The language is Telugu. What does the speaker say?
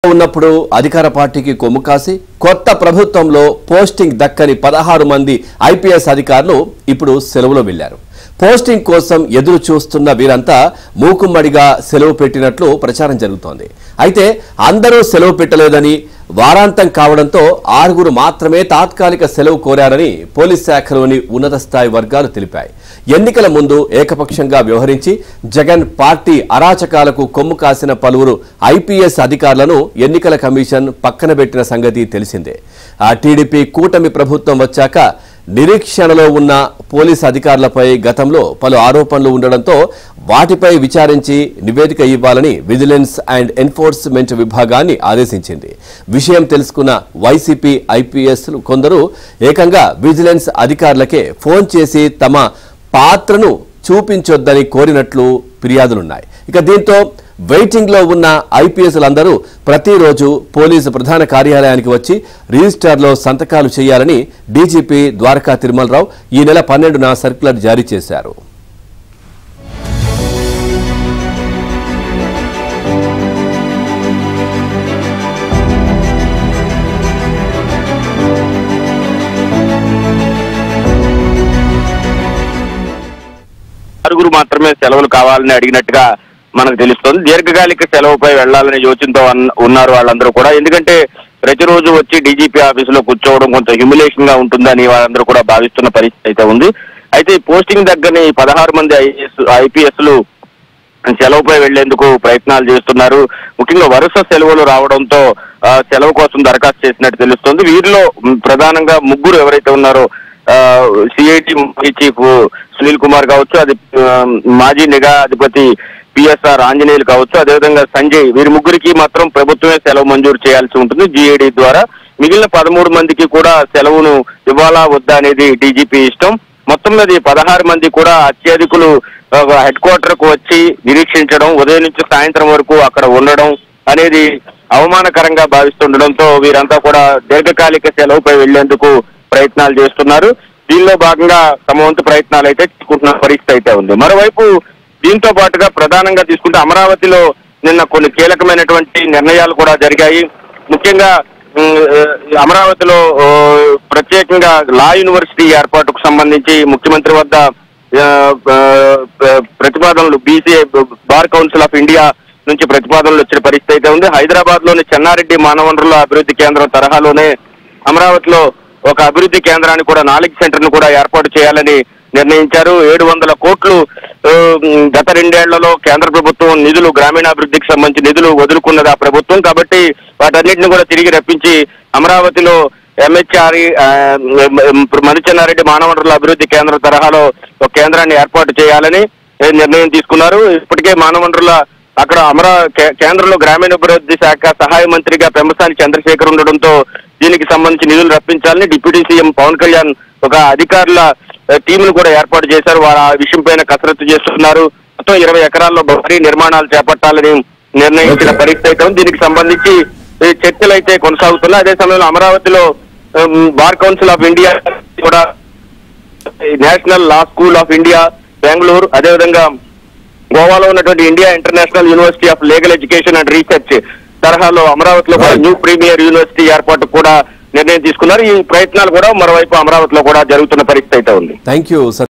ఉన్నప్పుడు అధికార పార్టీకి కొమ్ము కాసి కొత్త ప్రభుత్వంలో పోస్టింగ్ దక్కని పదహారు మంది ఐపీఎస్ అధికారులు ఇప్పుడు సెలవులో వెళ్లారు పోస్టింగ్ కోసం ఎదురు చూస్తున్న వీరంతా మూకుమ్మడిగా సెలవు పెట్టినట్లు ప్రచారం జరుగుతోంది అయితే అందరూ సెలవు పెట్టలేదని వారాంతం కావడంతో ఆరుగురు మాత్రమే తాత్కాలిక సెలవు కోరారని పోలీస్ శాఖలోని ఉన్నత స్థాయి వర్గాలు తెలిపాయి ఎన్నికల ముందు ఏకపక్షంగా వ్యవహరించి జగన్ పార్టీ అరాచకాలకు కొమ్ము కాసిన పలువురు ఐపీఎస్ అధికారులను ఎన్నికల కమిషన్ పక్కన పెట్టిన సంగతి తెలిసిందే ఆ టీడీపీ కూటమి ప్రభుత్వం వచ్చాక నిరీక్షణలో ఉన్న పోలీస్ అధికారులపై గతంలో పలు ఆరోపణలు ఉండడంతో వాటిపై విచారించి నివేదిక ఇవ్వాలని విజిలెన్స్ అండ్ ఎన్ఫోర్స్మెంట్ విభాగాన్ని ఆదేశించింది విషయం తెలుసుకున్న వైసీపీ ఐపీఎస్లు కొందరు ఏకంగా విజిలెన్స్ అధికారులకే ఫోన్ చేసి తమ పాత్రను చూపించొద్దని కోరినట్లు ఫిర్యాదులున్నాయి ఇక దీంతో వెయిటింగ్ లో ఉన్న ఐపీఎస్లందరూ ప్రతిరోజు పోలీసు ప్రధాన కార్యాలయానికి వచ్చి రిజిస్టార్లో సంతకాలు చేయాలని డీజీపీ ద్వారకా తిరుమలరావు ఈ నెల పన్నెండున సర్క్యులర్ జారీ చేశారు ఆరుగురు మాత్రమే సెలవులు కావాలని అడిగినట్టుగా మనకు తెలుస్తుంది దీర్ఘకాలిక సెలవుపై వెళ్లాలనే యోచనతో అన్న- ఉన్నారు వాళ్ళందరూ కూడా ఎందుకంటే ప్రతిరోజు వచ్చి డీజీపీ ఆఫీసులో కూర్చోవడం కొంత హ్యూమిలేషన్ గా ఉంటుందని వాళ్ళందరూ కూడా భావిస్తున్న పరిస్థితి అయితే ఉంది అయితే ఈ పోస్టింగ్ దగ్గరని పదహారు మంది ఐఏఎస్ ఐపీఎస్లు సెలవుపై వెళ్లేందుకు ప్రయత్నాలు చేస్తున్నారు ముఖ్యంగా వరుస సెలవులు రావడంతో ఆ, సెలవు కోసం దరఖాస్తు చేసినట్టు తెలుస్తుంది వీరిలో మ్, ప్రధానంగా ముగ్గురు ఎవరైతే ఉన్నారో సిఐటి చీఫ్ సునీల్ కుమార్ కావచ్చు అది ఆ, మాజీ నిఘా అధిపతి పిఎస్ఆర్ ఆంజనేయులు కావచ్చు అదేవిధంగా సంజయ్ వీరి ముగ్గురికి మాత్రం ప్రభుత్వమే సెలవు మంజూరు చేయాల్సి ఉంటుంది జిఏడి ద్వారా మిగిలిన పదమూడు మందికి కూడా సెలవును ఇవ్వాలా వద్దా అనేది డీజీపీ ఇష్టం మొత్తం మీద ఈ పదహారు మంది కూడా అత్యధికులు హెడ్ క్వార్టర్ కు వచ్చి నిరీక్షించడం ఉదయం నుంచి సాయంత్రం వరకు అక్కడ ఉండడం అనేది అవమానకరంగా భావిస్తుండడంతో వీరంతా కూడా దీర్ఘకాలిక సెలవుపై వెళ్లేందుకు ప్రయత్నాలు చేస్తున్నారు దీనిలో భాగంగా తమ వంతు ప్రయత్నాలు అయితే తీసుకుంటున్న పరిస్థితి అయితే ఉంది మరోవైపు దీంతో పాటుగా ప్రధానంగా తీసుకుంటే అమరావతిలో నిన్న కొన్ని కీలకమైనటువంటి నిర్ణయాలు కూడా జరిగాయి ముఖ్యంగా ఉమ్, ఆ, అమరావతిలో ఆ, ప్రత్యేకంగా లా యూనివర్సిటీ ఏర్పాటుకు సంబంధించి ముఖ్యమంత్రి వద్ద ఆ, ఆ, ప్రతిపాదనలు BCI Bar Council of India నుంచి ప్రతిపాదనలు వచ్చిన పరిస్థితి అయితే ఉంది హైదరాబాద్ లోని చెన్నారెడ్డి మానవ వనరుల అభివృద్ధి కేంద్రం తరహాలోనే అమరావతిలో ఒక అభివృద్ధి కేంద్రాన్ని కూడా నాలెడ్జ్ సెంటర్ ను కూడా ఏర్పాటు చేయాలని నిర్ణయించారు ఏడు వందల కోట్లు ఆ, గత రెండేళ్లలో కేంద్ర ప్రభుత్వం నిధులు గ్రామీణాభివృద్ధికి సంబంధించి నిధులు వదులుకున్నది ఆ ప్రభుత్వం కాబట్టి వాటన్నిటిని కూడా తిరిగి రప్పించి అమరావతిలో ఎంహెచ్ఆర్ఈ మధుచెన్నారెడ్డి మానవ వనరుల అభివృద్ధి కేంద్రం తరహాలో ఒక కేంద్రాన్ని ఏర్పాటు చేయాలని ఏ, నిర్ణయం తీసుకున్నారు ఇప్పటికే మానవ వనరుల అక్కడ అమరా కే- కేంద్రంలో గ్రామీణాభివృద్ధి శాఖ సహాయ మంత్రిగా పెంబసాని చంద్రశేఖర్ ఉండడంతో దీనికి సంబంధించి నిధులు రప్పించాలని డిప్యూటీ సీఎం పవన్ కళ్యాణ్ ఒక అధికారుల టీంను కూడా ఏర్పాటు చేశారు వారు ఆ విషయం పైన కసరత్తు చేస్తున్నారు మొత్తం ఇరవై ఎకరాల్లో భారీ నిర్మాణాలు చేపట్టాలని నిర్ణయించిన Okay. పరిస్థితి అయితే ఉంది. దీనికి సంబంధించి ఈ చర్చలు అయితే కొనసాగుతున్నాయి అదే సమయంలో అమరావతిలో um, Bar Council of India కూడా ఈ National Law School of India Bengaluru అదేవిధంగా గోవాలో ఉన్నటువంటి India International University of Legal Education and Research తరహాలో అమరావతిలో కూడా Right. న్యూ ప్రీమియర్ యూనివర్సిటీ ఏర్పాటు కూడా నిర్ణయం తీసుకున్నారు ఈ ప్రయత్నాలు కూడా మరోవైపు అమరావతిలో కూడా జరుగుతున్న పరిస్థితి అయితే ఉంది థ్యాంక్ యూ